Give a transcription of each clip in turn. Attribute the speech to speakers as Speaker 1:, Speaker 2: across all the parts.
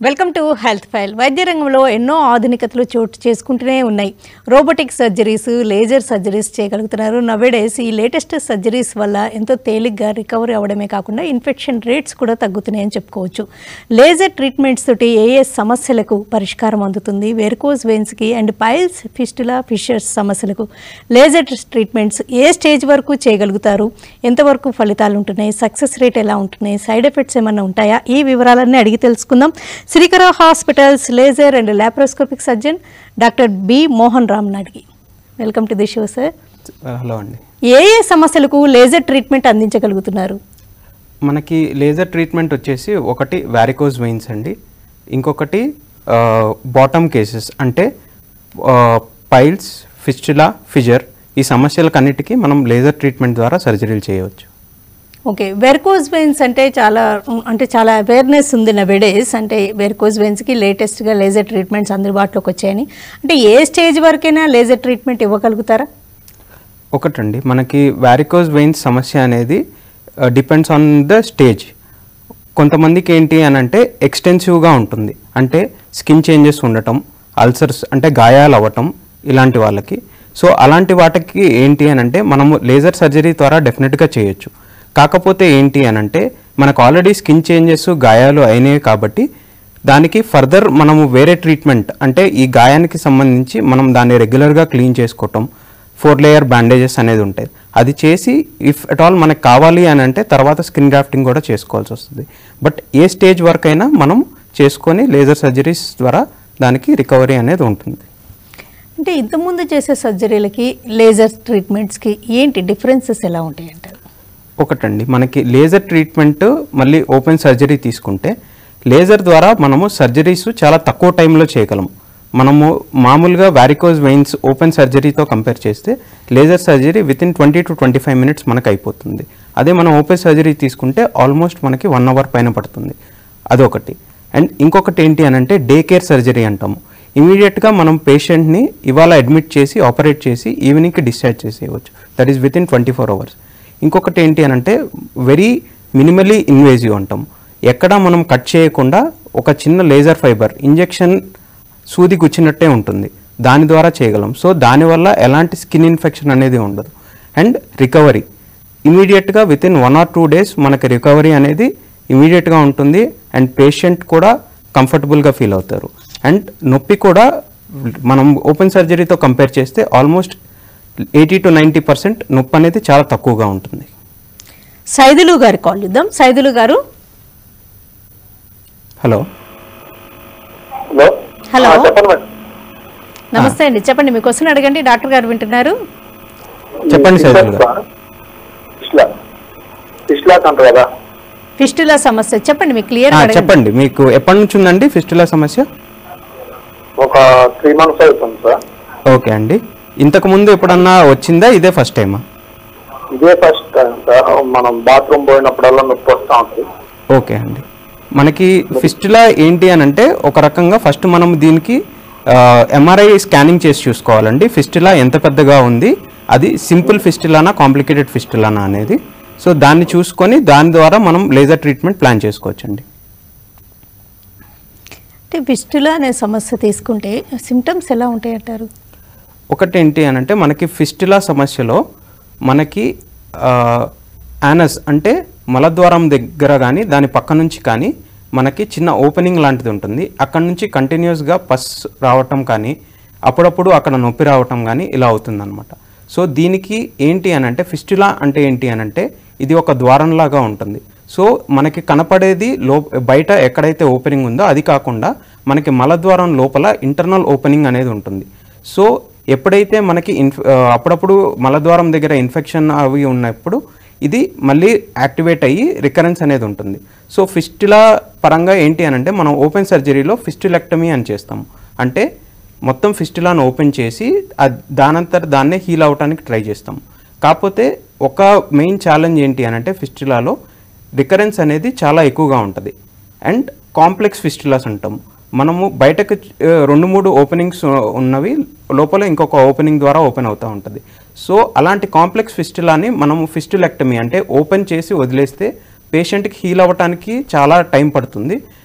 Speaker 1: Welcome to health file వైద్య రంగంలో ఎన్నో ఆధునికతలు చోటు చేసుకుంటూనే ఉన్నాయి రోబోటిక్ సర్జరీస్ లేజర్ సర్జరీస్ చేయగలుగుతున్నారు నవేడేస్ ఈ లేటెస్ట్ సర్జరీస్ వల్ల ఎంతో తేలిగ్గా రికవరీ అవ్వడమే కాకుండా ఇన్ఫెక్షన్ రేట్స్ కూడా తగ్గుతున్నాయని చెప్పుకోవచ్చు లేజర్ ట్రీట్మెంట్స్ తోటి ఏ ఏ సమస్యలకు పరిష్కారం అందుతుంది వెరికోజ్ వెయిన్స్కి అండ్ పైల్స్ ఫిస్టులా ఫిషర్స్ సమస్యలకు లేజర్ ట్రీట్మెంట్స్ ఏ స్టేజ్ వరకు చేయగలుగుతారు ఎంతవరకు ఫలితాలు ఉంటున్నాయి సక్సెస్ రేట్ ఎలా ఉంటున్నాయి సైడ్ ఎఫెక్ట్స్ ఏమైనా ఉంటాయా ఈ వివరాలన్నీ అడిగి తెలుసుకుందాం Srikara hospitals laser and laparoscopic surgeon doctor B Mohan Ram అడిగి welcome to the show sir
Speaker 2: hello అండి
Speaker 1: ఏ ఏ సమస్యలకు లేజర్ ట్రీట్మెంట్ అందించగలుగుతున్నారు
Speaker 2: మనకి లేజర్ ట్రీట్మెంట్ వచ్చేసి ఒకటి వ్యారికోజ్ వెయిన్స్ అండి ఇంకొకటి బాటమ్ కేసెస్ అంటే పైల్స్ ఫిస్టులా ఫిజర్ ఈ సమస్యలకన్నిటికీ మనం లేజర్ ట్రీట్మెంట్ ద్వారా సర్జరీలు చేయవచ్చు
Speaker 1: ఓకే వెర్కోజ్ వెయిన్స్ అంటే చాలా అంటే చాలా అవేర్నెస్ ఉంది నవేడేస్ అంటే వెర్కోజ్ వెయిన్స్కి లేటెస్ట్గా లేజర్ ట్రీట్మెంట్స్ అందుబాటులోకి వచ్చాయని అంటే ఏ స్టేజ్ వరకైనా లేజర్ ట్రీట్మెంట్ ఇవ్వగలుగుతారా
Speaker 2: ఒకటండి మనకి వ్యారికోజ్ వెయిన్స్ సమస్య అనేది డిపెండ్స్ ఆన్ ద స్టేజ్ కొంతమందికి ఏంటి అని అంటే ఎక్స్టెన్సివ్గా ఉంటుంది అంటే స్కిన్ చేంజెస్ ఉండటం అల్సర్స్ అంటే గాయాలు అవ్వటం ఇలాంటి వాళ్ళకి సో అలాంటి వాటికి ఏంటి అని అంటే మనము లేజర్ సర్జరీ ద్వారా డెఫినెట్గా చేయొచ్చు కాకపోతే ఏంటి అని అంటే మనకు ఆల్రెడీ స్కిన్ చేంజెస్ గాయాలు అయినాయి కాబట్టి దానికి ఫర్దర్ మనము వేరే ట్రీట్మెంట్ అంటే ఈ గాయానికి సంబంధించి మనం దాన్ని రెగ్యులర్గా క్లీన్ చేసుకోవటం ఫోర్ లేయర్ బ్యాండేజెస్ అనేది ఉంటాయి అది చేసి ఇఫ్ అట్ ఆల్ మనకు కావాలి అని అంటే తర్వాత స్కిన్ గ్రాఫ్టింగ్ కూడా చేసుకోవాల్సి వస్తుంది బట్ ఏ స్టేజ్ వరకు అయినా మనం చేసుకొని లేజర్ సర్జరీస్ ద్వారా దానికి రికవరీ అనేది ఉంటుంది
Speaker 1: అంటే ఇంతకుముందు చేసే సర్జరీలకి లేజర్ ట్రీట్మెంట్స్కి ఏంటి డిఫరెన్సెస్ ఎలా ఉంటాయి అంటారు
Speaker 2: ఒకటండి మనకి లేజర్ ట్రీట్మెంట్ మళ్ళీ ఓపెన్ సర్జరీ తీసుకుంటే లేజర్ ద్వారా మనము సర్జరీస్ చాలా తక్కువ టైంలో చేయగలము మనము మామూలుగా వ్యారికోజ్ వెయిన్స్ ఓపెన్ సర్జరీతో కంపేర్ చేస్తే laser surgery within twenty to twenty five minutes మనకు అయిపోతుంది అదే మనం ఓపెన్ సర్జరీ తీసుకుంటే ఆల్మోస్ట్ మనకి వన్ అవర్ పైన పడుతుంది అదొకటి అండ్ ఇంకొకటి ఏంటి అని అంటే డే కేర్ సర్జరీ అంటాము ఇమీడియట్గా మనం పేషెంట్ని ఇవాళ అడ్మిట్ చేసి ఆపరేట్ చేసి ఈవినింగ్కి డిశ్చార్జ్ చేసేయవచ్చు that is within twenty four hours ఇంకొకటి ఏంటి అని అంటే వెరీ మినిమలీ ఇన్వేజివ్ అంటాం ఎక్కడ మనం కట్ చేయకుండా ఒక చిన్న లేజర్ ఫైబర్ ఇంజెక్షన్ సూది గుచ్చినట్టే ఉంటుంది దాని ద్వారా చేయగలం సో దానివల్ల ఎలాంటి స్కిన్ ఇన్ఫెక్షన్ అనేది ఉండదు అండ్ రికవరీ ఇమీడియట్గా within one or two days మనకి రికవరీ అనేది ఇమీడియట్గా ఉంటుంది అండ్ పేషెంట్ కూడా కంఫర్టబుల్గా ఫీల్ అవుతారు అండ్ నొప్పి కూడా మనం ఓపెన్ సర్జరీతో కంపేర్ చేస్తే almost eighty to ninety percent నొప్పి అనేది చాలా తక్కువగా ఉంటుంది
Speaker 1: సైదులు గారి కాల్ ఇద్దాం సైదులు గారు
Speaker 2: హలో
Speaker 3: హలో
Speaker 1: హలో.
Speaker 3: ఆ, చెప్పండి మేడం
Speaker 1: నమస్తే అండి చెప్పండి మీ క్వశ్చన్ అడగండి డాక్టర్ గారు వింటున్నారు
Speaker 2: చెప్పండి సైదుల్ గారు.
Speaker 3: ఇస్లా ఇస్లాక్ అంటారు కదా
Speaker 1: ఫిస్టులా సమస్య చెప్పండి మీకు క్లియర్
Speaker 2: ఆ, చెప్పండి మీకు ఎప్పటి నుంచి ఉందండి ఫిస్టులా సమస్య
Speaker 3: ఒక త్రీ మంత్స్ అవుతుంది సార్
Speaker 2: ఓకే అండి ఇంతకు ముందు ఎప్పుడన్నా వచ్చిందా ఇదే ఫస్ట్ టైమా
Speaker 3: ఇదే ఫస్ట్ టైం సార్ మనం బాత్రూమ్ పోయినప్పుడల్లా నొప్పి వస్తూ ఉంటుంది
Speaker 2: ఓకే అండి మనకి ఫిస్టులా ఏంటి అని అంటే ఒక రకంగా ఫస్ట్ మనం దీనికి ఎంఆర్ఐ స్కానింగ్ చేసి చూసుకోవాలండి ఫిస్టులా ఎంత పెద్దగా ఉంది అది సింపుల్ ఫిస్టులానా కాంప్లికేటెడ్ ఫిస్టులానా అనేది సో దాన్ని చూసుకొని దాని ద్వారా మనం లేజర్ ట్రీట్మెంట్ ప్లాన్ చేసుకోవచ్చండి
Speaker 1: అంటే ఫిస్టులా అనే సమస్య తీసుకుంటే సిమ్టమ్స్ ఎలా ఉంటాయి అంటారు
Speaker 2: ఒకటి ఏంటి అని అంటే మనకి ఫిస్టులా సమస్యలో మనకి యానస్ అంటే మలద్వారం దగ్గర కానీ దాని పక్క నుంచి కానీ మనకి చిన్న ఓపెనింగ్ లాంటిది ఉంటుంది అక్కడ నుంచి కంటిన్యూస్గా పస్ రావటం కానీ అప్పుడప్పుడు అక్కడ నొప్పి రావటం కానీ ఇలా అవుతుందన్నమాట సో దీనికి ఏంటి అని అంటే ఫిస్టులా అంటే ఏంటి అని అంటే ఇది ఒక ద్వారంలాగా ఉంటుంది సో మనకి కనపడేది లో బయట ఎక్కడైతే ఓపెనింగ్ ఉందో అది కాకుండా మనకి మలద్వారం లోపల ఇంటర్నల్ ఓపెనింగ్ అనేది ఉంటుంది సో ఎప్పుడైతే మనకి ఇన్ఫ్ ఆ, అప్పుడప్పుడు మలద్వారం దగ్గర ఇన్ఫెక్షన్ అవి ఉన్నప్పుడు ఇది మళ్ళీ యాక్టివేట్ అయ్యి రికరెన్స్ అనేది ఉంటుంది సో ఫిస్టులా పరంగా ఏంటి అని అంటే మనం ఓపెన్ సర్జరీలో ఫిస్టులెక్టమీ అని చేస్తాం అంటే మొత్తం ఫిస్టులాను ఓపెన్ చేసి అద్- దానంతట దాన్నే హీల్ అవడానికి ట్రై చేస్తాం కాకపోతే ఒక మెయిన్ ఛాలెంజ్ ఏంటి అని అంటే ఫిస్టులాలో రికరెన్స్ అనేది చాలా ఎక్కువగా ఉంటుంది అండ్ కాంప్లెక్స్ ఫిస్టులాస్ అంటాం మనము బయటకు ఆ, రెండు మూడు ఓపెనింగ్స్ ఉన్నవి లోపల ఇంకొక ఓపెనింగ్ ద్వారా ఓపెన్ అవుతూ ఉంటుంది సో అలాంటి కాంప్లెక్స్ ఫిస్టులాని మనము ఫిస్టులెక్టమీ అంటే ఓపెన్ చేసి వదిలేస్తే పేషెంట్కి హీల్ అవ్వటానికి చాలా టైం పడుతుంది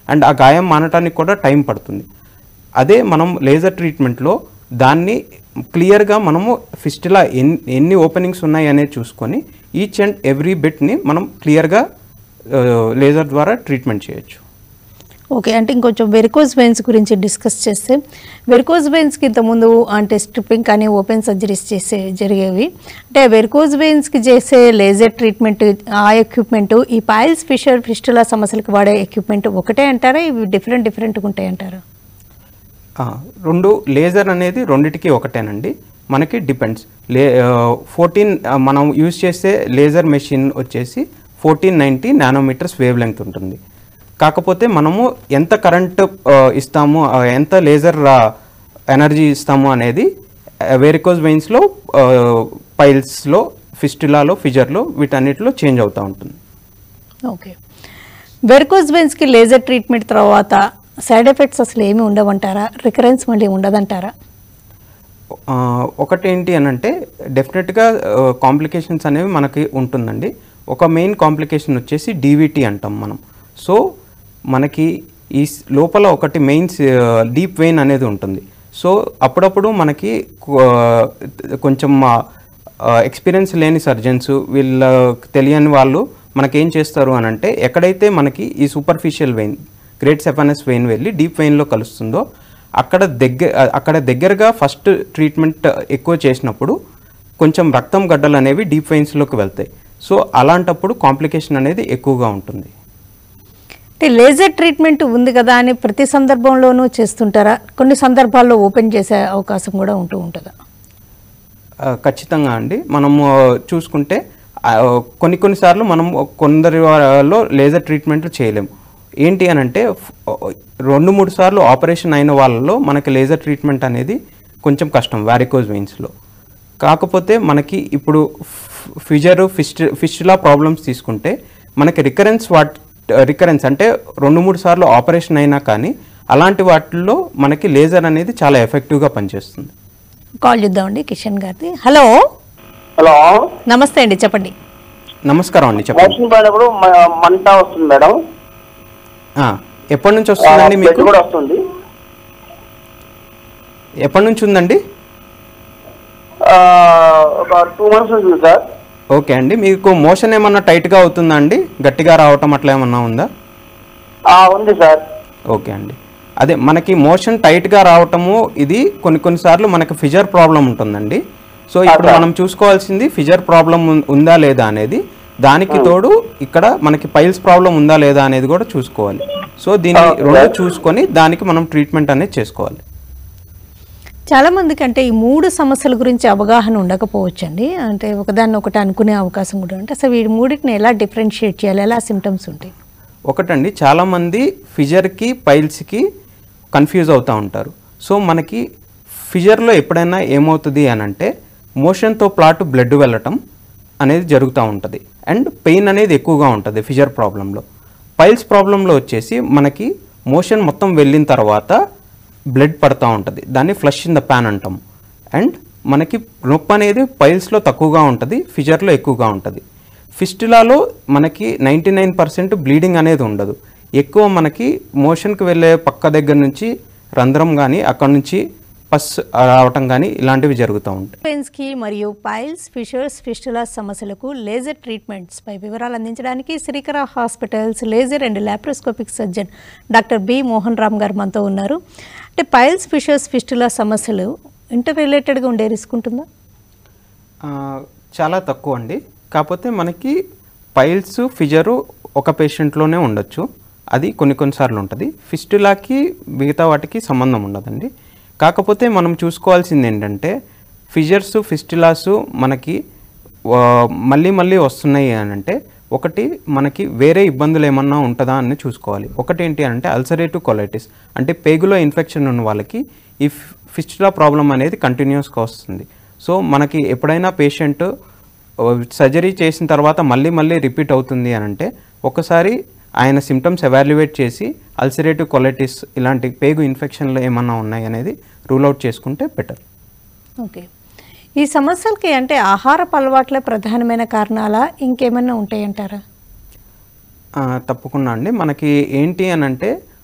Speaker 2: అండ్ ఆ గాయం మానటానికి కూడా టైం పడుతుంది అదే మనం లేజర్ ట్రీట్మెంట్లో దాన్ని క్లియర్గా మనము ఫిస్టిలా ఎన్ని ఎన్ని ఓపెనింగ్స్ ఉన్నాయి అనేది చూసుకొని ఈచ్ అండ్ ఎవ్రీ బిట్ని మనం క్లియర్గా లేజర్ ద్వారా ట్రీట్మెంట్ చేయొచ్చు
Speaker 1: ఓకే అంటే ఇంకొంచెం వెరికోజ్ వెయిన్స్ గురించి డిస్కస్ చేస్తే వెరికోజ్ వెయిన్స్కి ఇంతకుముందు అంటే స్ట్రిప్పింగ్ కానీ ఓపెన్ సర్జరీస్ చేసే జరిగేవి అంటే వెరికోజ్ వెయిన్స్కి చేసే లేజర్ ట్రీట్మెంట్ ఆ ఎక్విప్మెంట్ ఈ పాయిల్స్ ఫిషర్ ఫిస్టులా సమస్యలకు వాడే ఎక్విప్మెంట్ ఒకటే అంటారా ఇవి డిఫరెంట్ డిఫరెంట్గా ఉంటాయి అంటారా
Speaker 2: ఆ, రెండు లేజర్ అనేది రెండిటికి ఒకటేనండి మనకి డిపెండ్స్ లే ఫోర్టీన్ మనం యూజ్ చేసే లేజర్ మెషిన్ వచ్చేసి fourteen ninety nanometres wavelength ఉంటుంది కాకపోతే మనము ఎంత కరెంట్ ఇస్తాము ఆ, ఎంత లేజర్ ఎనర్జీ ఇస్తాము అనేది వేరికోజ్ వెయిన్స్లో పైల్స్లో ఫిస్టులాలో ఫిజర్లో వీటన్నిటిలో చేంజ్ అవుతూ ఉంటుంది
Speaker 1: ఓకే వెరికోజ్ వెయిన్స్కి లేజర్ ట్రీట్మెంట్ తర్వాత సైడ్ ఎఫెక్ట్స్ అసలు ఏమి ఉండవంటారా రికరెన్స్ మళ్ళీ ఉండదంటారా
Speaker 2: ఆ, ఒకటేంటి అని అంటే డెఫినెట్గా కాంప్లికేషన్స్ అనేవి మనకి ఉంటుందండి ఒక మెయిన్ కాంప్లికేషన్ వచ్చేసి డీవీటీ అంటాం మనం సో మనకి ఈ స్- లోపల ఒకటి మెయిన్ డీప్ వెయిన్ అనేది ఉంటుంది సో అప్పుడప్పుడు మనకి కొ- కొంచెం ఎక్స్పీరియన్స్ లేని సర్జన్స్ వీళ్ళ తెలియని వాళ్ళు మనకేం చేస్తారు అని అంటే ఎక్కడైతే మనకి ఈ superficial vein great saphenous vein వెళ్ళి డీప్ వెయిన్లో కలుస్తుందో అక్కడ దగ్గర అక్కడ దగ్గరగా ఫస్ట్ ట్రీట్మెంట్ ఎక్కువ చేసినప్పుడు కొంచెం రక్తం గడ్డలు అనేవి డీప్ వెయిన్స్లోకి వెళ్తాయి సో అలాంటప్పుడు కాంప్లికేషన్ అనేది ఎక్కువగా ఉంటుంది
Speaker 1: అంటే లేజర్ ట్రీట్మెంట్ ఉంది కదా అని ప్రతి సందర్భంలోనూ చేస్తుంటారా కొన్ని సందర్భాల్లో ఓపెన్ చేసే అవకాశం కూడా ఉంటూ ఉంటుందా
Speaker 2: ఆ, ఖచ్చితంగా అండి మనము చూసుకుంటే ఆ, కొన్ని కొన్నిసార్లు మనం కొందరి వాళ్ళలో లేజర్ ట్రీట్మెంట్ చేయలేము ఏంటి అని అంటే ఫ్- రెండు మూడు సార్లు ఆపరేషన్ అయిన వాళ్ళలో మనకి లేజర్ ట్రీట్మెంట్ అనేది కొంచెం కష్టం వారికోజ్ వెయిన్స్లో కాకపోతే మనకి ఇప్పుడు ఫిజర్ ఫిస్ట్ ఫిస్టులా ప్రాబ్లమ్స్ తీసుకుంటే మనకి రికరెన్స్ వాట్ రికరెన్స్ అంటే రెండు మూడు సార్లు ఆపరేషన్ అయినా కానీ అలాంటి వాటిల్లో మనకి లేజర్ అనేది చాలా ఎఫెక్టివ్గా పనిచేస్తుంది
Speaker 1: కాల్ చూద్దామండి కిషన్ గారిది హలో
Speaker 3: హలో
Speaker 1: నమస్తే అండి చెప్పండి
Speaker 2: నమస్కారం అండి చెప్పండి
Speaker 3: మోషన్ పోయినప్పుడు మ- మంట వస్తుంది మేడం
Speaker 2: ఆ, ఎప్పటి నుంచి వస్తుందండి
Speaker 3: బ్లడ్
Speaker 2: మీకు
Speaker 3: కూడా వస్తుంది
Speaker 2: ఎప్పటి నుంచి ఉందండి
Speaker 3: ఆ, ఒక టూ మంత్స్ ఉంటుంది సార్
Speaker 2: ఓకే అండి మీకు మోషన్ ఏమన్నా టైట్గా అవుతుందా అండి గట్టిగా రావటం అట్లా ఏమన్నా ఉందా
Speaker 3: ఆ, ఉంది సార్
Speaker 2: ఓకే అండి అదే మనకి మోషన్ టైట్గా రావటము ఇది కొన్ని కొన్నిసార్లు మనకి ఫిజర్ ప్రాబ్లం ఉంటుందండి సో ఇప్పుడు మనం చూసుకోవాల్సింది ఫిజర్ ప్రాబ్లం ఉందా లేదా అనేది దానికి తోడు ఇక్కడ మనకి పైల్స్ ప్రాబ్లం ఉందా లేదా అనేది కూడా చూసుకోవాలి సో దీన్ని రెండు చూసుకొని దానికి మనం ట్రీట్మెంట్ అనేది చేసుకోవాలి
Speaker 1: చాలా మందికి అంటే ఈ మూడు సమస్యల గురించి అవగాహన ఉండకపోవచ్చండి అంటే ఒకదాన్ని ఒకటి అనుకునే అవకాశం కూడా ఉంటుంది అసలు ఈ మూడింటిని ఎలా డిఫరెన్షియేట్ చేయాలి ఎలా సిమ్టమ్స్ ఉంటాయి
Speaker 2: ఒకటండి చాలామంది ఫిజర్కి పైల్స్కి కన్ఫ్యూజ్ అవుతూ ఉంటారు సో మనకి ఫిజర్లో ఎప్పుడైనా ఏమవుతుంది అని అంటే మోషన్తో ప్లాట్ బ్లడ్ వెళ్ళటం అనేది జరుగుతూ ఉంటుంది అండ్ పెయిన్ అనేది ఎక్కువగా ఉంటుంది ఫిజర్ ప్రాబ్లంలో పైల్స్ ప్రాబ్లంలో వచ్చేసి మనకి మోషన్ మొత్తం వెళ్ళిన తర్వాత బ్లడ్ పడతా ఉంటుంది దాన్ని ఫ్లష్ ఇన్ ద ప్యాన్ అంటాం అండ్ మనకి నొప్పి అనేది పైల్స్లో తక్కువగా ఉంటుంది ఫిజర్లో ఎక్కువగా ఉంటుంది ఫిస్టులాలో మనకి నైంటీ నైన్ పర్సెంట్ బ్లీడింగ్ అనేది ఉండదు ఎక్కువ మనకి మోషన్కి వెళ్ళే పక్క దగ్గర నుంచి రంధ్రం కానీ అక్కడ నుంచి పస్ రావటం కానీ ఇలాంటివి జరుగుతూ ఉంటాయి
Speaker 1: పెయిన్స్కి మరియు పైల్స్ ఫిషర్స్ ఫిస్టులా సమస్యలకు లేజర్ ట్రీట్మెంట్స్ పై వివరాలు అందించడానికి Srikara hospitals laser and laparoscopic surgeon doctor B Mohan Ram గారు మనతో ఉన్నారు అంటే పైల్స్ ఫిషర్స్ ఫిస్టులా సమస్యలు ఇంటర్ రిలేటెడ్గా ఉండే రిస్క్ ఉంటుందా
Speaker 2: ఆ, చాలా తక్కువ అండి కాకపోతే మనకి పైల్స్ ఫిజరు ఒక పేషెంట్లోనే ఉండొచ్చు అది కొన్ని కొన్నిసార్లు ఉంటుంది ఫిస్టులాకి మిగతా వాటికి సంబంధం ఉండదండి కాకపోతే మనం చూసుకోవాల్సింది ఏంటంటే ఫిజర్స్ ఫిస్టులాస్ మనకి ఆ, మళ్ళీ మళ్ళీ వస్తున్నాయి అని అంటే ఒకటి మనకి వేరే ఇబ్బందులు ఏమన్నా ఉంటుందా అని చూసుకోవాలి ఒకటి ఏంటి అంటే అల్సరేటివ్ కొలైటిస్ అంటే పేగులో ఇన్ఫెక్షన్ ఉన్న వాళ్ళకి ఈ ఫిస్టులా ప్రాబ్లం అనేది కంటిన్యూస్గా వస్తుంది సో మనకి ఎప్పుడైనా పేషెంట్ సర్జరీ చేసిన తర్వాత మళ్ళీ మళ్ళీ రిపీట్ అవుతుంది అని అంటే ఒకసారి ఆయన సిమ్టమ్స్ ఎవాల్యుయేట్ చేసి అల్సరేటివ్ కొలైటిస్ ఇలాంటి పేగు ఇన్ఫెక్షన్లు ఏమన్నా ఉన్నాయి అనేది రూల్ అవుట్ చేసుకుంటే బెటర్
Speaker 1: ఓకే ఈ సమస్యలకి అంటే ఆహారపు అలవాట్లే ప్రధానమైన కారణాలా ఇంకేమైనా ఉంటాయంటారా
Speaker 2: ఆ, తప్పకుండా అండి మనకి ఏంటి అని అంటే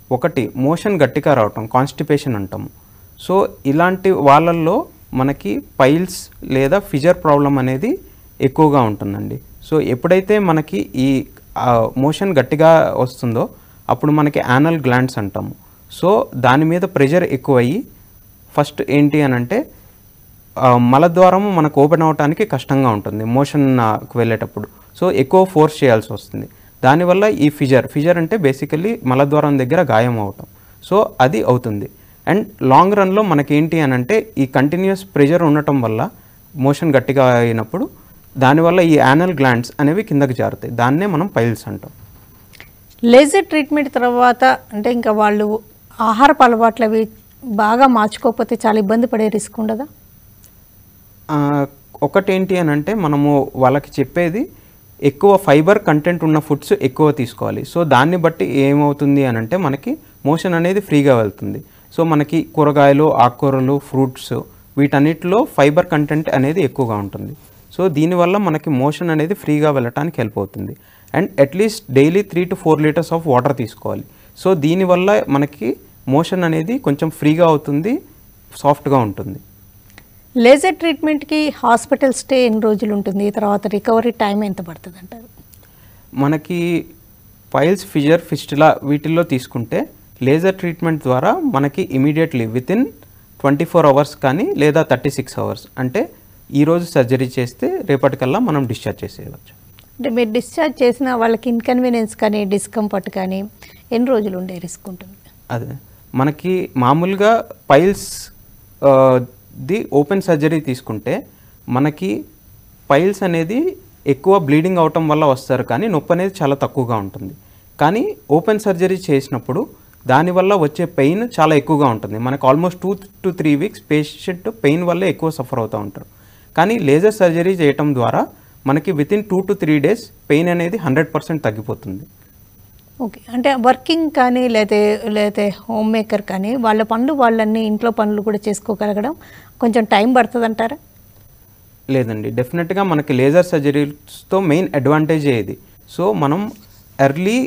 Speaker 2: ఒకటి మోషన్ గట్టిగా రావటం కాన్స్టిపేషన్ అంటాము సో ఇలాంటి వాళ్ళల్లో మనకి పైల్స్ లేదా ఫిజర్ ప్రాబ్లం అనేది ఎక్కువగా ఉంటుందండి సో ఎప్పుడైతే మనకి ఈ మోషన్ గట్టిగా వస్తుందో అప్పుడు మనకి యానల్ గ్లాండ్స్ అంటాము సో దాని మీద ప్రెషర్ ఎక్కువయ్యి ఫస్ట్ ఏంటి అని అంటే ఆ, మలద్వారం మనకు ఓపెన్ అవడానికి కష్టంగా ఉంటుంది మోషన్కి వెళ్ళేటప్పుడు సో ఎక్కువ ఫోర్స్ చేయాల్సి వస్తుంది దానివల్ల ఈ ఫిజర్ ఫిజర్ అంటే బేసికలీ మలద్వారం దగ్గర గాయం అవటం సో అది అవుతుంది అండ్ లాంగ్ రన్లో మనకేంటి అని అంటే ఈ కంటిన్యూస్ ప్రెషర్ ఉండటం వల్ల మోషన్ గట్టిగా అయినప్పుడు దానివల్ల ఈ యానల్ గ్లాండ్స్ అనేవి కిందకి జారుతాయి దాన్నే మనం పైల్స్ అంటాం
Speaker 1: లేజర్ ట్రీట్మెంట్ తర్వాత అంటే ఇంకా వాళ్ళు ఆహారపు అలవాట్లు అవి బాగా మార్చుకోకపోతే చాలా ఇబ్బంది పడే రిస్క్ ఉండదా
Speaker 2: ఆ, ఒకటేంటి అని అంటే మనము వాళ్ళకి చెప్పేది ఎక్కువ ఫైబర్ కంటెంట్ ఉన్న ఫుడ్స్ ఎక్కువ తీసుకోవాలి సో దాన్ని బట్టి ఏమవుతుంది అని అంటే మనకి మోషన్ అనేది ఫ్రీగా వెళ్తుంది సో మనకి కూరగాయలు ఆకుకూరలు ఫ్రూట్స్ వీటన్నిటిలో ఫైబర్ కంటెంట్ అనేది ఎక్కువగా ఉంటుంది సో దీనివల్ల మనకి మోషన్ అనేది ఫ్రీగా వెళ్ళటానికి హెల్ప్ అవుతుంది and at least daily three to four litres of water తీసుకోవాలి సో దీనివల్ల మనకి మోషన్ అనేది కొంచెం ఫ్రీగా అవుతుంది సాఫ్ట్గా ఉంటుంది
Speaker 1: లేజర్ ట్రీట్మెంట్కి హాస్పిటల్ స్టే ఎన్ని రోజులు ఉంటుంది తర్వాత రికవరీ టైం ఎంత పడుతుంది అంటారు
Speaker 2: మనకి పైల్స్ ఫిజర్ ఫిస్టులా వీటిల్లో తీసుకుంటే లేజర్ ట్రీట్మెంట్ ద్వారా మనకి immediately within twenty four hours కానీ లేదా థర్టీ సిక్స్ అవర్స్ అంటే ఈరోజు సర్జరీ చేస్తే రేపటికల్లా మనం డిశ్చార్జ్ చేసేయవచ్చు
Speaker 1: అంటే మీరు డిశ్చార్జ్ చేసిన వాళ్ళకి ఇన్కన్వీనియన్స్ కానీ డిస్కంఫర్ట్ కానీ ఎన్ని రోజులు ఉండే రిస్క్ ఉంటుంది
Speaker 2: అదే మనకి మామూలుగా పైల్స్ ఆ, ది ఓపెన్ సర్జరీ తీసుకుంటే మనకి పైల్స్ అనేది ఎక్కువ బ్లీడింగ్ అవటం వల్ల వస్తారు కానీ నొప్పి అనేది చాలా తక్కువగా ఉంటుంది కానీ ఓపెన్ సర్జరీ చేసినప్పుడు దానివల్ల వచ్చే పెయిన్ చాలా ఎక్కువగా ఉంటుంది మనకు almost two to three weeks patient pain వల్ల ఎక్కువ సఫర్ అవుతూ ఉంటారు కానీ లేజర్ సర్జరీ చేయటం ద్వారా మనకి within two to three days pain అనేది హండ్రెడ్ పర్సెంట్ తగ్గిపోతుంది
Speaker 1: ఓకే అంటే వర్కింగ్ కానీ లేతే లేతే హోమ్ మేకర్ కానీ వాళ్ళ పనులు వాళ్ళన్నీ ఇంట్లో పనులు కూడా చేసుకోగలగడం కొంచెం టైం పడుతుంది అంటారా
Speaker 2: లేదండి డెఫినెట్గా మనకి లేజర్ సర్జరీస్తో మెయిన్ అడ్వాంటేజ్ ఏది సో మనం ఎర్లీ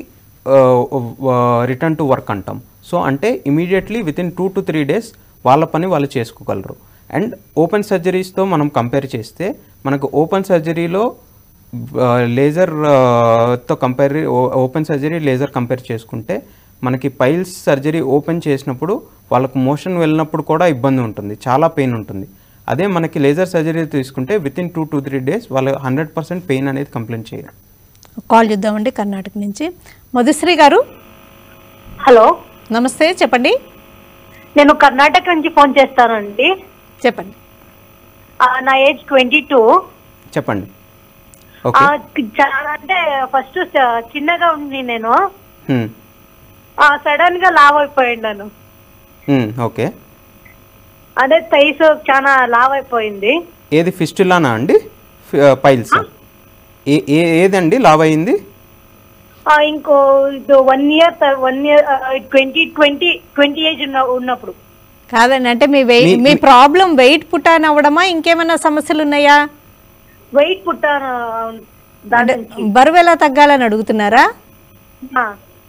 Speaker 2: రిటర్న్ టు వర్క్ అంటాం సో అంటే immediately within two to three days వాళ్ళ పని వాళ్ళు చేసుకోగలరు అండ్ ఓపెన్ సర్జరీస్తో మనం కంపేర్ చేస్తే మనకు ఓపెన్ సర్జరీలో లేజర్ తో compare open surgery laser compare చేసుకుంటే మనకి పైల్స్ సర్జరీ ఓపెన్ చేసినప్పుడు వాళ్ళకు మోషన్ వెళ్ళినప్పుడు కూడా ఇబ్బంది ఉంటుంది చాలా పెయిన్ ఉంటుంది అదే మనకి లేజర్ సర్జరీ తీసుకుంటే within two to three days వాళ్ళు హండ్రెడ్ పర్సెంట్ పెయిన్ అనేది కంప్లైంట్ చేయరు
Speaker 1: కాల్ చూద్దామండి కర్ణాటక నుంచి మధుశ్రీ గారు
Speaker 4: హలో
Speaker 1: నమస్తే చెప్పండి
Speaker 4: నేను కర్ణాటక నుంచి ఫోన్ చేస్తానండి
Speaker 1: చెప్పండి
Speaker 4: ఆ, నా ఏజ్ ట్వంటీ టూ
Speaker 2: చెప్పండి ఓకే
Speaker 4: చాలా అంటే ఫస్ట్ చిన్నగా ఉంది నేను
Speaker 2: హ్మ్.
Speaker 4: సడన్ గా లావ్ అయిపోయినాను
Speaker 2: హ్మ్, ఓకే
Speaker 4: అదే థైస్ చాలా లావ్ అయిపోయింది
Speaker 2: ఏది ఫిస్టులానా అండి పైల్స్ ఏ ఏ ఏదండి లావ్ అయింది
Speaker 4: ఆ, ఇంకో one year one year twenty twenty twenty age ఉన్న ఉన్నప్పుడు
Speaker 1: కాదండి అంటే మీ వెయిట్
Speaker 2: మీ-
Speaker 1: మీ ప్రాబ్లం వెయిట్ పుట్టాన్ అవ్వడమా ఇంకేమైనా సమస్యలు ఉన్నాయా
Speaker 4: వెయిట్ పుట్టాను దాని
Speaker 1: అంటే
Speaker 4: నుంచి
Speaker 1: బరువు ఎలా తగ్గాలని అడుగుతున్నారా
Speaker 4: ఆ,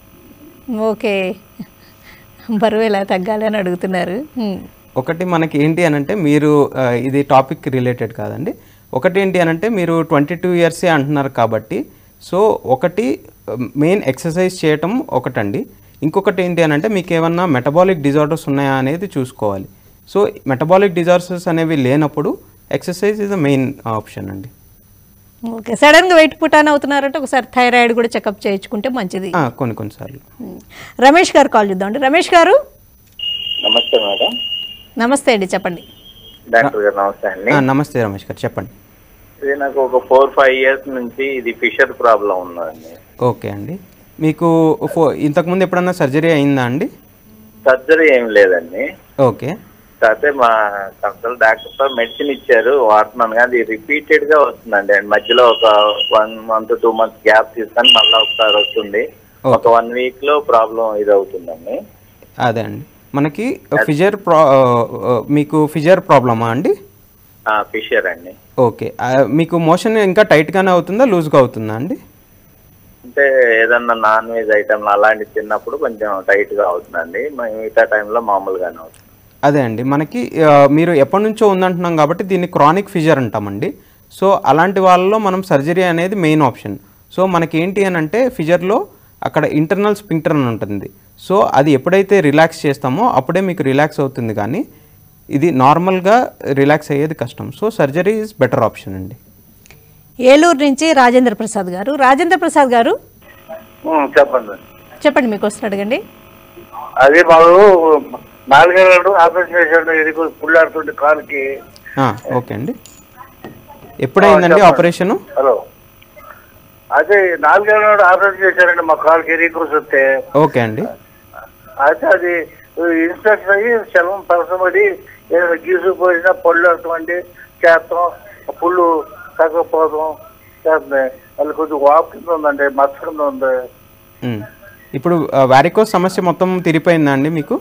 Speaker 1: ఓకే బరువు ఎలా తగ్గాలని అడుగుతున్నారు హ్మ్.
Speaker 2: ఒకటి మనకి ఏంటి అని అంటే మీరు ఆ, ఇది టాపిక్ రిలేటెడ్ కాదండి ఒకటి ఏంటి అని అంటే మీరు ట్వంటీ టూ ఇయర్సే అంటున్నారు కాబట్టి సో ఒకటి మెయిన్ ఎక్సర్సైజ్ చేయటం ఒకటండి ఇంకొకటి ఏంటి అని అంటే మీకు ఏమన్నా మెటబాలిక్ డిజార్డర్స్ ఉన్నాయా అనేది చూసుకోవాలి సో మెటబాలిక్ డిజార్డర్స్ అనేవి లేనప్పుడు exercise is the main option అండి
Speaker 1: ఓకే సడన్గా వెయిట్ పుట్టాన్ అవుతున్నారంటే ఒకసారి థైరాయిడ్ కూడా చెకప్ చేయించుకుంటే మంచిది
Speaker 2: ఆ, కొన్ని కొన్నిసార్లు
Speaker 1: హ్మ్. రమేష్ గారు కాల్ చూద్దామండి రమేష్ గారు
Speaker 3: నమస్తే మేడం
Speaker 1: నమస్తే అండి చెప్పండి
Speaker 3: డాక్టర్ గారు నమస్తే అండి
Speaker 2: ఆ, నమస్తే రమేష్ గారు చెప్పండి
Speaker 3: ఇది నాకు ఒక ఫోర్ ఫైవ్ ఇయర్స్ నుంచి ఇది ఫిషర్ ప్రాబ్లం ఉన్నదండి
Speaker 2: ఓకే అండి మీకు ఫో ఇంతకుముందు ఎప్పుడన్నా సర్జరీ అయిందా అండి
Speaker 3: సర్జరీ ఏం లేదండి
Speaker 2: ఓకే
Speaker 3: కాకపోతే మా కన్సల్ట్ డాక్టర్ సార్ మెడిసిన్ ఇచ్చారు వాడుతున్నాను కానీ అది రిపీటెడ్ గా వస్తుందండి అండ్ మధ్యలో ఒక one month two months gap తీసుకొని మళ్ళీ ఒకసారి వస్తుంది ఒక వన్ వీక్ లో ప్రాబ్లం ఇది అవుతుందండి
Speaker 2: అదే అండి మనకి ఫిజర్ ప్రా ఆ, ఆ, మీకు ఫిజర్ ప్రాబ్లమా అండి
Speaker 3: ఫిషర్ అండి
Speaker 2: ఓకే ఆ, మీకు మోషన్ ఇంకా టైట్గానే అవుతుందా లూజ్గా అవుతుందా అండి
Speaker 3: అంటే ఏదన్నా నాన్ వెజ్ ఐటమ్ అలాంటివి తిన్నప్పుడు కొంచెం టైట్ గా అవుతుందండి మ- మిగతా టైంలో మామూలుగానే అవుతుంది
Speaker 2: అదే అండి మనకి ఆ, మీరు ఎప్పటి నుంచో ఉందంటున్నాం కాబట్టి దీన్ని క్రానిక్ ఫిజర్ అంటామండి సో అలాంటి వాళ్ళలో మనం సర్జరీ అనేది మెయిన్ ఆప్షన్ సో మనకి ఏంటి అని అంటే ఫిజర్లో అక్కడ ఇంటర్నల్ స్పింక్టర్ అని ఉంటుంది సో అది ఎప్పుడైతే రిలాక్స్ చేస్తామో అప్పుడే మీకు రిలాక్స్ అవుతుంది కానీ ఇది నార్మల్గా రిలాక్స్ అయ్యేది కష్టం so surgery is better option అండి
Speaker 1: ఏలూరు నుంచి రాజేంద్ర ప్రసాద్ గారు రాజేంద్ర ప్రసాద్ గారు
Speaker 5: ఉమ్, చెప్పండి
Speaker 1: చెప్పండి మీకు వస్తున్న అడగండి
Speaker 5: అది మాకు నాలుగేళ్ళు ఆపరేషన్ చేశాడు ఇది పుల్లు ఆడుతుంటే కాలుకి
Speaker 2: ఆ, ఓకే అండి ఎప్పుడైందండి
Speaker 5: చెప్పండి.
Speaker 2: ఆపరేషను
Speaker 5: హలో అదే నాలుగేళ్ళు ఆపరేషన్ చేశారండి మా కాలుకి ఎరీకోస్ వస్తే
Speaker 2: ఓకే అండి
Speaker 5: అయితే అది ఇన్స్పెక్షన్ అయ్యి శవం పరసబడి ఏదైనా గీసుకుపోయినా పళ్ళు అటువంటి చేస్తాం పుళ్ళు తగ్గకపోవడం చేస్తున్నాయి వాళ్ళు కొద్దిగా వాపు కింద ఉందండి మచ్చ కింద ఉంది
Speaker 2: ఉమ్. ఇప్పుడు వారికోస్ సమస్య మొత్తం తిరిపోయిందా అండి మీకు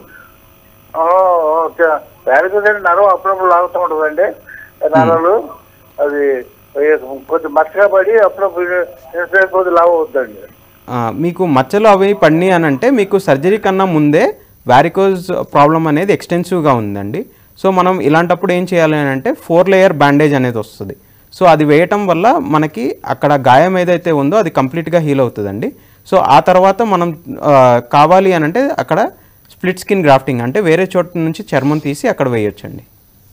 Speaker 5: వేరే నరం అప్పుడప్పుడు లాగుతూ ఉంటుందండి నరాలు అది కొద్ది మచ్చగా పడి అప్పుడప్పుడు ఇన్స్పెక్ట్ కొద్ది లావు అవుతుందండి
Speaker 2: ఆ, మీకు మచ్చలు అవి పడినాయి అని అంటే మీకు సర్జరీ కన్నా ముందే వారికోజ్ ప్రాబ్లం అనేది ఎక్స్టెన్సివ్గా ఉందండి సో మనం ఇలాంటప్పుడు ఏం చేయాలి అని అంటే ఫోర్ లేయర్ బ్యాండేజ్ అనేది వస్తుంది సో అది వేయటం వల్ల మనకి అక్కడ గాయం ఏదైతే ఉందో అది కంప్లీట్గా హీల్ అవుతుందండి సో ఆ తర్వాత మనం ఆ, కావాలి అని అంటే అక్కడ స్ప్లిట్ స్కిన్ గ్రాఫ్టింగ్ అంటే వేరే చోట నుంచి చర్మం తీసి అక్కడ వేయొచ్చండి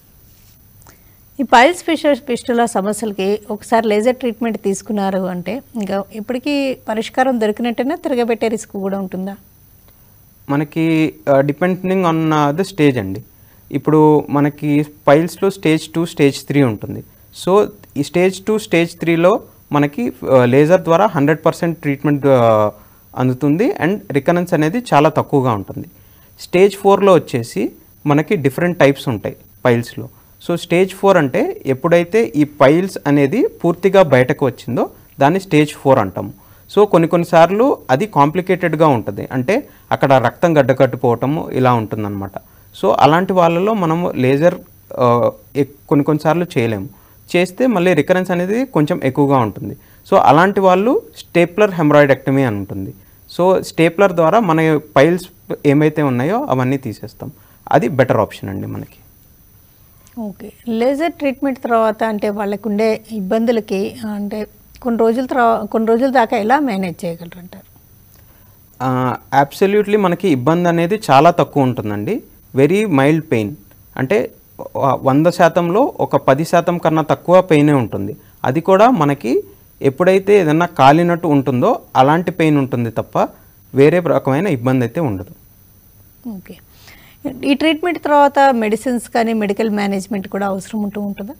Speaker 1: ఈ పైల్స్ ఫిషర్ ఫిస్టుల సమస్యలకి ఒకసారి లేజర్ ట్రీట్మెంట్ తీసుకున్నారు అంటే ఇంకా ఇప్పటికీ పరిష్కారం దొరికినట్టేనా తిరగబెట్టే రిస్క్ కూడా ఉంటుందా
Speaker 2: మనకి డిపెండింగ్ ఆన్ ద స్టేజ్ అండి ఇప్పుడు మనకి పైల్స్లో స్టేజ్ టూ స్టేజ్ త్రీ ఉంటుంది సో ఈ స్టేజ్ టూ స్టేజ్ త్రీలో మనకి లేజర్ ద్వారా హండ్రెడ్ పర్సెంట్ ట్రీట్మెంట్ అందుతుంది అండ్ రికనెన్స్ అనేది చాలా తక్కువగా ఉంటుంది స్టేజ్ ఫోర్లో వచ్చేసి మనకి డిఫరెంట్ టైప్స్ ఉంటాయి పైల్స్లో సో స్టేజ్ ఫోర్ అంటే ఎప్పుడైతే ఈ పైల్స్ అనేది పూర్తిగా బయటకు వచ్చిందో దాన్ని స్టేజ్ ఫోర్ అంటాము సో కొన్ని కొన్నిసార్లు అది కాంప్లికేటెడ్గా ఉంటుంది అంటే అక్కడ రక్తం గడ్డకట్టుపోవటము ఇలా ఉంటుందన్నమాట సో అలాంటి వాళ్ళలో మనము లేజర్ ఆ, ఎక్- కొన్ని కొన్నిసార్లు చేయలేము చేస్తే మళ్ళీ రికరెన్స్ అనేది కొంచెం ఎక్కువగా ఉంటుంది సో అలాంటి వాళ్ళు స్టేప్లర్ హెమరాయిడెక్టమీ అని ఉంటుంది సో స్టేప్లర్ ద్వారా మన పైల్స్ ఏమైతే ఉన్నాయో అవన్నీ తీసేస్తాం అది బెటర్ ఆప్షన్ అండి మనకి
Speaker 1: ఓకే లేజర్ ట్రీట్మెంట్ తర్వాత అంటే వాళ్ళకు ఉండే ఇబ్బందులకి అంటే కొన్ని రోజుల తర్వాత కొన్ని రోజుల దాకా ఎలా మేనేజ్ చేయగలరు అంటారు
Speaker 2: అబ్సల్యూట్లీ మనకి ఇబ్బంది అనేది చాలా తక్కువ ఉంటుందండి వెరీ మైల్డ్ పెయిన్ అంటే వ- వంద శాతంలో ఒక పది శాతం కన్నా తక్కువ పెయినే ఉంటుంది అది కూడా మనకి ఎప్పుడైతే ఏదన్నా కాలినట్టు ఉంటుందో అలాంటి పెయిన్ ఉంటుంది తప్ప వేరే రకమైన ఇబ్బంది అయితే ఉండదు
Speaker 1: ఓకే ఈ ట్రీట్మెంట్ తర్వాత మెడిసిన్స్ కానీ మెడికల్ మేనేజ్మెంట్ కూడా అవసరం ఉంటూ ఉంటుందా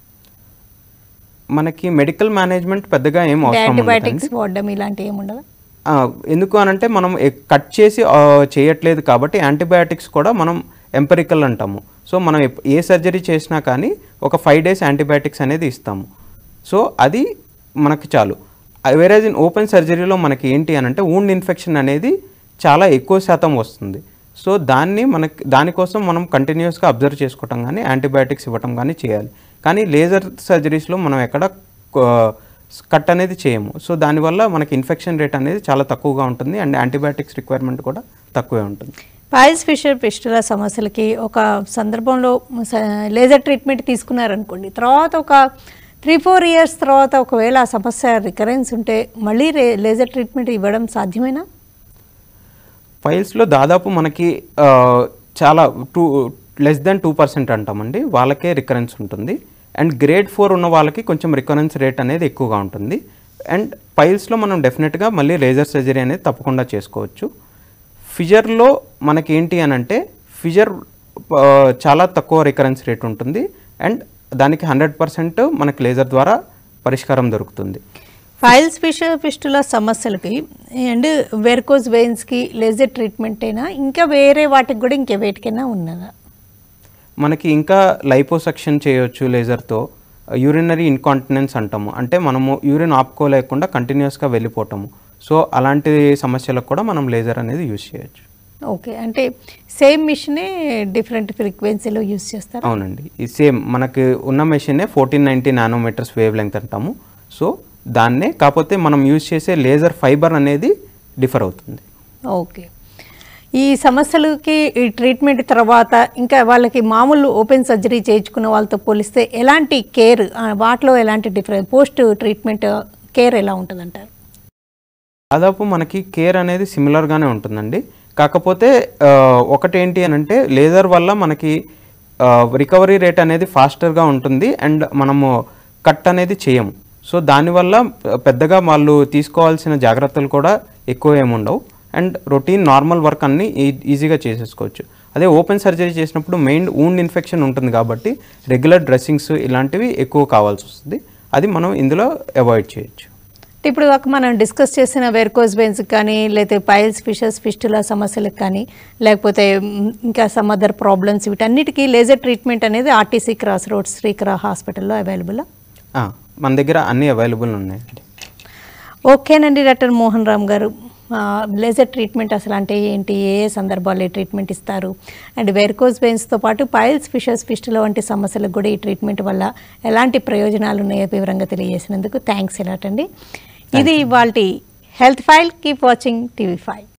Speaker 2: మనకి మెడికల్ మేనేజ్మెంట్ పెద్దగా ఏం అవసరం ఉండదండి.
Speaker 1: యాంటీబయాటిక్స్ వాడడం ఇలాంటివి ఏమి ఉండదా
Speaker 2: ఆ, ఎందుకు అనంటే మనం ఎ- కట్ చేసి ఆ, చేయట్లేదు కాబట్టి యాంటీబయాటిక్స్ కూడా మనం ఎంపెరికల్ అంటాము సో మనం ఎప్- ఏ సర్జరీ చేసినా కానీ ఒక ఫైవ్ డేస్ యాంటీబయాటిక్స్ అనేది ఇస్తాము సో అది మనకి చాలు వేరేజ్ ఇన్ ఓపెన్ సర్జరీలో మనకి ఏంటి అనంటే వూండ్ ఇన్ఫెక్షన్ అనేది చాలా ఎక్కువ శాతం వస్తుంది సో దాన్ని మనకి దానికోసం మనం కంటిన్యూస్గా అబ్జర్వ్ చేసుకోవటం కానీ యాంటీబయాటిక్స్ ఇవ్వటం కానీ చేయాలి కానీ లేజర్ సర్జరీస్లో మనం ఎక్కడ కట్ అనేది చేయము సో దానివల్ల మనకి ఇన్ఫెక్షన్ రేట్ అనేది చాలా తక్కువగా ఉంటుంది అండ్ యాంటీబయాటిక్స్ రిక్వైర్మెంట్ కూడా తక్కువే ఉంటుంది
Speaker 1: పాయిల్స్ ఫిషర్ పిస్టుల సమస్యలకి ఒక సందర్భంలో స- లేజర్ ట్రీట్మెంట్ తీసుకున్నారనుకోండి తర్వాత ఒక త్రీ ఫోర్ ఇయర్స్ తర్వాత ఒకవేళ ఆ సమస్య రికరెన్స్ ఉంటే మళ్ళీ రే లేజర్ ట్రీట్మెంట్ ఇవ్వడం సాధ్యమేనా
Speaker 2: ఫైల్స్లో దాదాపు మనకి ఆ, చాలా two less than two percent అంటామండి వాళ్ళకే రికరెన్స్ ఉంటుంది అండ్ గ్రేడ్ ఫోర్ ఉన్న వాళ్ళకి కొంచెం రికరెన్స్ రేట్ అనేది ఎక్కువగా ఉంటుంది అండ్ పైల్స్లో మనం డెఫినెట్గా మళ్ళీ లేజర్ సర్జరీ అనేది తప్పకుండా చేసుకోవచ్చు ఫిజర్లో మనకి ఏంటి అని అంటే ఫిజర్ ఆ, చాలా తక్కువ రికరెన్స్ రేట్ ఉంటుంది అండ్ దానికి హండ్రెడ్ పర్సెంట్ మనకి లేజర్ ద్వారా పరిష్కారం దొరుకుతుంది
Speaker 1: ఫైల్స్ ఫిషర్ పిస్టుల సమస్యలకి అండ్ వెర్కోజ్ వెయిన్స్కి లేజర్ ట్రీట్మెంట్ అయినా ఇంకా వేరే వాటికి కూడా ఇంకే వేటికైనా ఉన్నదా
Speaker 2: మనకి ఇంకా లైపోసక్షన్ చేయొచ్చు లేజర్తో యూరినరీ ఇన్కాంటినెన్స్ అంటాము అంటే మనము యూరిన్ ఆపుకోలేకుండా కంటిన్యూస్గా వెళ్ళిపోవటము సో అలాంటి సమస్యలకు కూడా మనం లేజర్ అనేది యూజ్ చేయొచ్చు
Speaker 1: ఓకే అంటే సేమ్ మిషనే డిఫరెంట్ ఫ్రీక్వెన్సీలో యూస్ చేస్తారు
Speaker 2: అవునండి ఈ సేమ్ మనకి ఉన్న మెషినే fourteen ninety nanometres wavelength అంటాము సో దాన్నే కాకపోతే మనం యూజ్ చేసే లేజర్ ఫైబర్ అనేది డిఫర్ అవుతుంది
Speaker 1: ఓకే ఈ సమస్యలకి ఈ ట్రీట్మెంట్ తర్వాత ఇంకా వాళ్ళకి మామూలు ఓపెన్ సర్జరీ చేయించుకున్న వాళ్ళతో పోలిస్తే ఎలాంటి కేర్ వాటిలో ఎలాంటి డిఫరెన్స్ పోస్ట్ ట్రీట్మెంట్ కేర్ ఎలా ఉంటుందంటారు
Speaker 2: దాదాపు మనకి కేర్ అనేది సిమిలర్గానే ఉంటుందండి కాకపోతే ఆ, ఒకటేంటి అని అంటే లేజర్ వల్ల మనకి రికవరీ రేట్ అనేది ఫాస్టర్గా ఉంటుంది అండ్ మనము కట్ అనేది చేయము సో దానివల్ల పెద్దగా వాళ్ళు తీసుకోవాల్సిన జాగ్రత్తలు కూడా ఎక్కువ ఏముండవు అండ్ రొటీన్ నార్మల్ వర్క్ అన్ని ఈ- ఈజీగా చేసేసుకోవచ్చు అదే ఓపెన్ సర్జరీ చేసినప్పుడు మెయిన్ ఊండ్ ఇన్ఫెక్షన్ ఉంటుంది కాబట్టి రెగ్యులర్ డ్రెస్సింగ్స్ ఇలాంటివి ఎక్కువ కావాల్సి వస్తుంది అది మనం ఇందులో అవాయిడ్ చేయొచ్చు
Speaker 1: ఇప్పుడు దాకా మనం డిస్కస్ చేసిన వెర్కోజ్ వెయిన్స్ కానీ లేకపోతే పైల్స్ ఫిషెస్ ఫిస్టులా సమస్యలకు కానీ లేకపోతే మ్, ఇంకా సమ్ అదర్ ప్రాబ్లమ్స్ వీటన్నిటికీ లేజర్ ట్రీట్మెంట్ అనేది ఆర్టీసీ క్రాస్ రోడ్స్ శ్రీకర హాస్పిటల్లో అవైలబుల్
Speaker 2: ఆ, మన దగ్గర అన్నీ అవైలబుల్ ఉన్నాయండి
Speaker 1: ఓకేనండి డాక్టర్ మోహన్ రామ్ గారు ఆ, లేజర్ ట్రీట్మెంట్ అసలు అంటే ఏంటి ఏ ఏ సందర్భాల్లో ఈ ట్రీట్మెంట్ ఇస్తారు అండ్ వెర్కోజ్ వెయిన్స్తో పాటు పైల్స్ ఫిషర్స్ ఫిస్టుల వంటి సమస్యలకు కూడా ఈ ట్రీట్మెంట్ వల్ల ఎలాంటి ప్రయోజనాలు ఉన్నాయో వివరంగా తెలియజేసినందుకు థ్యాంక్స్ ఎలాటండి ఇది వాళ్ళ health file keep watching TV five